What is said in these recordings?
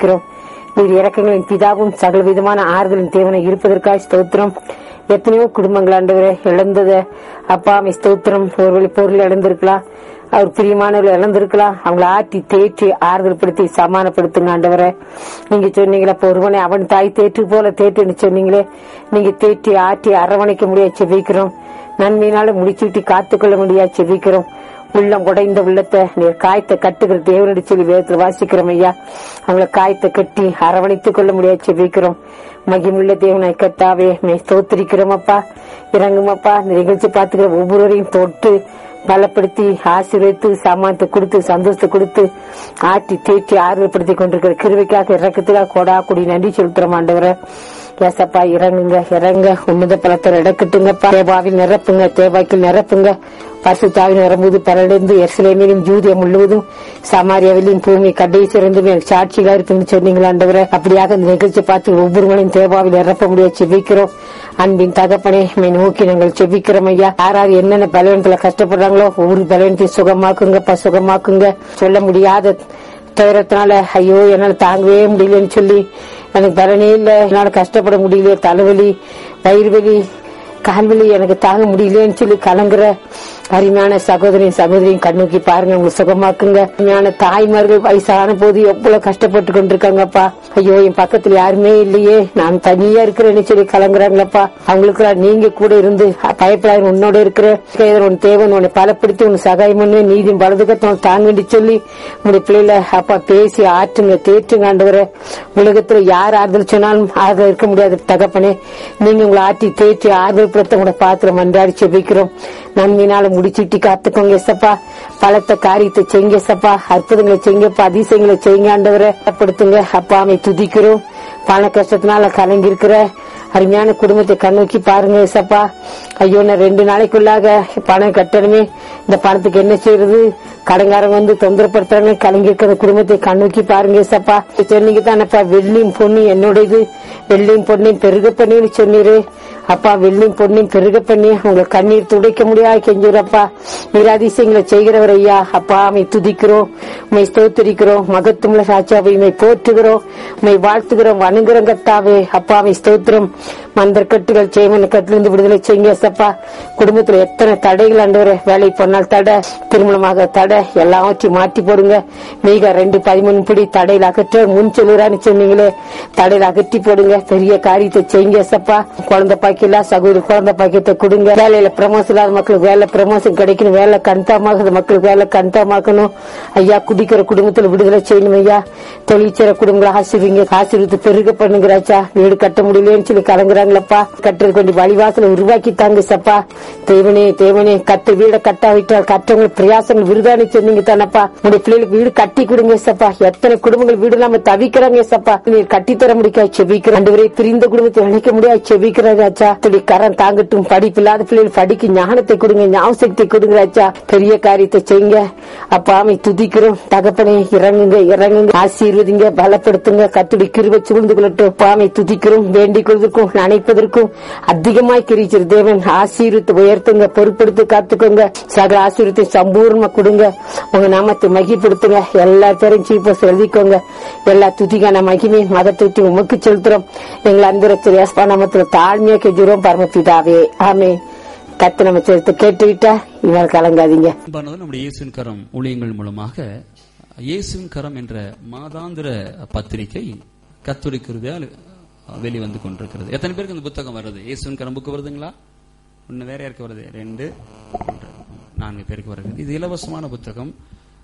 செபிக்கிறோம் நீர் இறக்கங்களின் பிதாவும் சகல விதமான ஆறுதலின் தேவனை இருப்பதற்காக ஸ்தோத்திரம் எத்தனையோ குடும்பங்கள் ஆண்டவரே இழந்தத அப்பா அமை ஸ்தோத்திரம் ஒருவேளை பொருள் இழந்திருக்கலாம் அவர் பிரியமானவர்கள் இழந்திருக்கலாம் அவங்கள ஆட்டி தேற்றி ஆறுதல் படுத்தி சமானப்படுத்துங்க ஆண்டவரே நீங்க சொன்னீங்களே அப்ப ஒருவனை அவன் தாய் தேற்று போல தேற்றுன்னு சொன்னீங்களே நீங்க தேற்றி ஆட்டி அரவணைக்க முடியாது செபிக்கிறோம் நன்மையினால முடிச்சுட்டு காத்துக்கொள்ள முடியாது செபிக்கிறோம் உள்ளம் குடைந்த உள்ளத்தை நீர் காயத்தை கட்டுகிற தேவனடி சொல்லி வேதத்தில் வாசிக்கிறோம் ஐயா அவங்கள காயத்தை கட்டி அரவணைத்துக் கொள்ள முடியாது செபிக்கிறோம் மகிமுள்ள தேவனாய் கத்தாவே மே ஸ்தோத்திரிக்கிறோம் அப்பா இறங்குமப்பா இந்த நிகழ்ச்சி பார்த்துக்கிற ஒவ்வொருவரையும் தொட்டு பலப்படுத்தி ஆசீர்வதித்து சாமானத்தை கொடுத்து சந்தோஷத்தை கொடுத்து ஆட்டி தேற்றி ஆறுதல்படுத்தி கொண்டிருக்கிற கிருவிக்காக இறக்கத்துக்காக கொடா கொடி நன்றி செலுத்துறோம் ஆண்டவரை ஏசப்பா இறங்குங்க இறங்க உன்னத பலத்தை இடக்கட்டுங்கப்பா தேவாவில் நிரப்புங்க தேவாக்கில் நிரப்புங்க பரிசுத்தாவின் நிரம்புது பரடைந்து எர்சிலேமிலும் ஜூதியம் முழுவதும் சமாரியாவிலும் பூமி கடைசி இருந்துமே சாட்சிகளா இருக்குன்னு சொன்னீங்களா ஆண்டவரை அப்படியாக இந்த நிகழ்ச்சி பார்த்து ஒவ்வொருவரையும் தேவாவில் நிரப்ப முடியாது செபிக்கிறோம் அன்பின் தகப்பனே மே நோக்கி நாங்கள் செபிக்கிறோம் ஐயா யார் யார் என்னென்ன பலவீனத்துல கஷ்டப்படுறாங்களோ ஒவ்வொரு பலவீனத்தையும் சுகமாக்குங்கப்பா சுகமாக்குங்க சொல்ல முடியாத துயரத்தினால ஐயோ என்னால தாங்கவே முடியலன்னு சொல்லி எனக்கு பலனே இல்ல என்னால கஷ்டப்பட முடியல தலைவலி வயிறு வலி கால்வலி எனக்கு தாங்க முடியலன்னு சொல்லி கலங்குற அருமையான சகோதரின் சகோதரியும் கண்ணோக்கி பாருங்க உங்களுக்கு சுகமாக்குங்க அருமையான தாய்மார்கள் வயசான போது எவ்வளவு கஷ்டப்பட்டு கொண்டிருக்காங்கப்பா ஐயோ என் பக்கத்துல யாருமே இல்லையே நான் தனியா இருக்கிறேன்னு சொல்லி கலங்குறாங்களப்பா அவங்களுக்கு நீங்க கூட இருந்து பயப்படாத உன்னோட இருக்கிற உன் தேவன் உன்னை பலப்படுத்தி உன் சகாயம் பண்ணி நீதி வலதுகத்தை தாங்கன்னு சொல்லி உங்களுடைய பிள்ளைல அப்பா பேசி ஆற்றுங்க தேற்றுங்க ஆண்டவரை உலகத்துல யார் ஆறுதல் சொன்னாலும் ஆறுதல் இருக்க முடியாது தகப்பனே நீங்க உங்களை ஆற்றி தேற்றி ஆறுதல் படுத்த உங்களை பாத்திரம் மன்றாடி செபிக்கிறோம் நன்மையினால முடிச்சுட்டி காத்துக்கோங்க எசப்பா பலத்த காரியத்தை செய்யுங்க எசப்பா அற்புதங்களை செய்யுங்கப்பா அதிசயங்களை செய்யுங்க ஆண்டவரை படுத்துங்க அப்பாமை துதிக்கிறோம் பண கஷ்டத்தினால கலங்கி இருக்கிற அருமையான குடும்பத்தை கண்ணோக்கி பாருங்க ஏசப்பா ஐயோ நான் ரெண்டு நாளைக்குள்ளாக பணம் கட்டணுமே இந்த பணத்துக்கு என்ன செய்யறது கடங்காரங்க வந்து தொந்தரப்படுத்துறாங்க கலங்கி இருக்கிற குடும்பத்தை கண்ணோக்கி பாருங்க ஏசப்பா சொன்னீங்க தானப்பா வெள்ளியும் பொண்ணு என்னுடையது வெள்ளியும் பொண்ணையும் பெருக பண்ணின்னு சொன்னீரு அப்பா வெள்ளியும் பொண்ணையும் பெருக பண்ணி உங்களை கண்ணீர் துடைக்க முடியாது கெஞ்சுறப்பா நீராதிசயங்களை செய்கிறவர் ஐயா அப்பா அமை துதிக்கிறோம் உமை ஸ்தோத்திரிக்கிறோம் மகத்துவமுள்ள சாட்சியாவை உமை போற்றுகிறோம் உமை வாழ்த்துகிறோம் வணங்குறோம் கத்தாவே அப்பா அமை ஸ்தோத்திரம் மந்தர் கட்டுகள் செய்வன கட்டிலிருந்து விடுதலை செய்யுங்க சப்பா குடும்பத்துல எத்தனை தடைகள் ஆண்டவரே வேலை போனால் தடை திருமணமாக தடை எல்லாவற்றையும் மாற்றி போடுங்க மீக ரெண்டு பதிமூணு படி தடையில் அகற்ற முன் சொல்லுறான்னு சொன்னீங்களே தடையில் அகற்றி போடுங்க பெரிய காரியத்தை செய்யுங்க சப்பா குழந்தை பாக்கியல சகோதரி குழந்தை பாக்கியத்தை கொடுங்க வேலையில ப்ரமோஷன் இல்லாத மக்களுக்கு வேலை ப்ரமோஷன் கிடைக்கணும் வேலை கன்ஃபார்மாக மக்களுக்கு வேலை கன்ஃபார்மாக்கணும் ஐயா குடிக்கிற குடும்பத்துல விடுதலை செய்யணும் ஐயா தொழில் செய்யற குடும்பங்களை ஆசிரிங்க ஆசீர்வத்து பெருக பண்ணுங்கிறாச்சா வீடு கட்ட முடியலன்னு சொல்லி கலங்குறாங்களப்பா கட்டுறது கொஞ்சம் வழிவாசல உருவாக்கி தாங்க சப்பா தேவனே தேவனே கட்டு வீட கட்டாவிட்டால் கட்டவங்களுக்கு பிரயாசங்கள் விருதானி சொன்னீங்க தானப்பா உங்களுடைய பிள்ளைகளுக்கு வீடு கட்டி கொடுங்க சப்பா எத்தனை குடும்பங்கள் வீடு இல்லாம தவிக்கிறாங்க சப்பா நீர் கட்டித்தர முடியாது செபிக்கிற ரெண்டு பேரை பிரிந்த குடும்பத்தை இணைக்க முடியாது செபிக்கிறாச்சா துளி கரம் தாங்கட்டும் படிப்பு இல்லாத பிள்ளைகள் படிக்க ஞானத்தை கொடுங்க ஞாபகத்தை கொடுங்கிறாச்சா பெரிய காரியத்தை செய்யுங்க அப்பா அமை துதிக்கிறோம் தகப்பனே இறங்குங்க இறங்குங்க ஆசீர்வதிங்க பலப்படுத்துங்க கத்துடி கிருப சூழ்ந்து கொள்ளட்டும் பாமை துதிக்கிறோம் வேண்டிக் கொள்வதற்கும் நினைப்பதற்கும் அதிகமாய் கிரிச்சிரு தேவன் ஆசீர்வத்தை உயர்த்துங்க பொறுப்படுத்தி காத்துக்கோங்க சகல ஆசீர்வத்தை சம்பூர்ணமா கொடுங்க உங்க நாமத்தை மகிப்படுத்துங்க எல்லா பேரும் சீப்பஸ் எழுதிக்கோங்க எல்லா துதிக்கான மகிமை மதத்தை உமக்கு செலுத்துறோம் எங்களை அன்புரத்தில் யாஸ்பா நாமத்தில் தாழ்மையா கெஞ்சுறோம் பரமபிதாவே ஆமே கத்து நம்ம சேர்த்து கேட்டுவிட்டா இவர் கலங்காதீங்க அன்பானவர் நம்முடைய இயேசுவின் கரம் ஊழியங்கள் மூலமாக இயேசுவின் கரம் என்ற மாதாந்திர பத்திரிகை கத்தோலிக்க கிருபையால் வெளிவந்து கொண்டிருக்கிறது எத்தனை பேருக்கு இந்த புத்தகம் வருது இயேசுவின் கரம் புக்கு வருதுங்களா ஒன்னு வேற யாருக்கு வருது ரெண்டு மூன்று, நான்கு பேருக்கு வருது இது இலவசமான புத்தகம்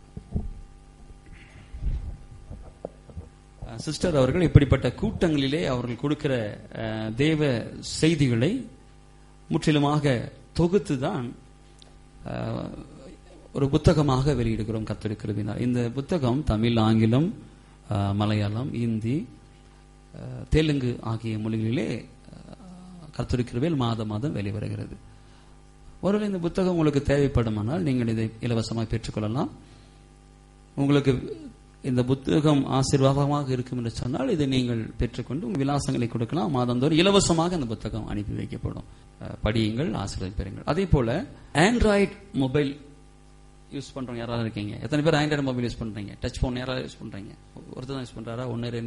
சிஸ்டர் அவர்கள் இப்படிப்பட்ட கூட்டங்களிலே அவர்கள் கொடுக்கிற அஹ், தேவ செய்திகளை முற்றிலுமாக தொகுத்து தான் அஹ், ஒரு புத்தகமாக வெளியிடுகிறோம் கத்தெடுக்கிறதுனா இந்த புத்தகம் தமிழ் ஆங்கிலம் அஹ், மலையாளம் இந்தி அஹ், தெலுங்கு ஆகிய மொழிகளிலே கத்தெடுக்கிறவேல் மாதம் மாதம் வெளிவருகிறது ஒருவேளை இந்த புத்தகம் உங்களுக்கு தேவைப்படுமானால் நீங்கள் இதை இலவசமாக பெற்றுக்கொள்ளலாம் உங்களுக்கு இந்த புத்தகம் ஆசீர்வாதமாக இருக்கும் என்று சொன்னால் இதை நீங்கள் பெற்றுக்கொண்டு உங்கள் விலாசங்களை கொடுக்கலாம் மாதந்தோறும் இலவசமாக இந்த புத்தகம் அனுப்பி வைக்கப்படும் அஹ், படியுங்கள் ஆசீர்வாதம் பெறுங்கள் அதே போல ஆண்ட்ராய்டு மொபைல் யூஸ் பண்றவங்க யாராவது இருக்கீங்க எத்தனை பேர் ஆண்ட்ராய்டு மொபைல் யூஸ் பண்றீங்க டச் போன் யாராவது யூஸ் பண்றீங்க ஒருத்தர் தான் யூஸ் பண்றாரா ஒன்னு ரெண்டு